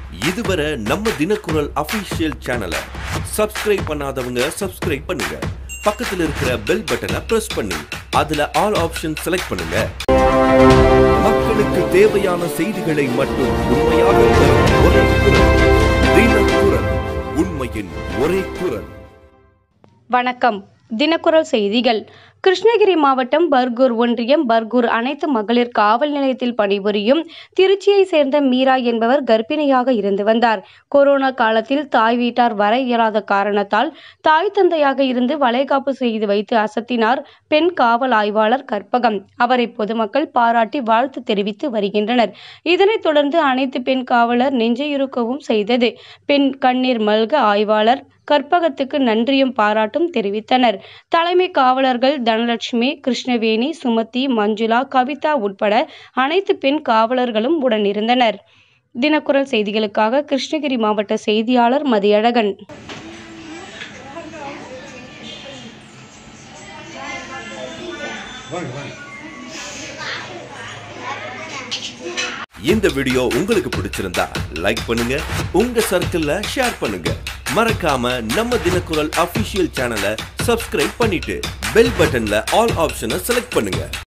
இதுவரை நம்ம தினக்குரல் அபிஷியல் சேனலை சப்ஸ்கிரைப் பண்ணாதவங்க சப்ஸ்கிரைப் பண்ணுங்க பக்கத்துல இருக்கிற பெல் பட்டனை பிரஸ் பண்ணி அதுல ஆல் ஆப்ஷன் செலக்ட் பண்ணுங்க மக்களுக்கு தேவையான செய்திகளை மட்டும் உண்மையாக தரும் ஒரே குரல் தினக்குரல் உண்மையின் ஒரே குரல் வணக்கம் தினக்குரல் செய்திகள் கிருஷ்ணகிரி மாவட்டம் பர்கூர் ஒன்றியம் பர்கூர் அனைத்து மகளிர் காவல் நிலையத்தில் பணிபுரியும் திருச்சியை சேர்ந்த மீரா என்பவர் கர்ப்பிணியாக இருந்து வந்தார் கொரோனா காலத்தில் தாய் வீட்டார் வர இயலாத காரணத்தால் தாய் தந்தையாக இருந்து வளைகாப்பு செய்து வைத்து அசத்தினார் பெண் காவல் ஆய்வாளர் கற்பகம் அவரை பொதுமக்கள் பாராட்டி வாழ்த்து தெரிவித்து வருகின்றனர் இதனைத் தொடர்ந்து அனைத்து பெண் காவலர் நெஞ்சையுருக்கவும் செய்தது பெண் கண்ணீர் மல்க ஆய்வாளர் கற்பகத்துக்கு நன்றியும் பாராட்டும் தெரிவித்தனர் தலைமை காவலர்கள் தனலட்சுமி கிருஷ்ணவேணி சுமதி மஞ்சுளா கவிதா உட்பட அனைத்து பெண் காவலர்களும் உடனிருந்தனர் தினக்குரல் செய்திகளுக்காக கிருஷ்ணகிரி மாவட்ட செய்தியாளர் மதியழகன் இந்த வீடியோ உங்களுக்கு பிடிச்சிருந்தா லைக் பண்ணுங்க உங்க சர்க்கிள்ல ஷேர் பண்ணுங்க மறக்காம நம்ம தினக்குரல் அபிஷியல் சேனலை சப்ஸ்கிரைப் பண்ணிட்டு பெல் பட்டன்ல ஆல் ஆப்ஷனை செலக்ட் பண்ணுங்க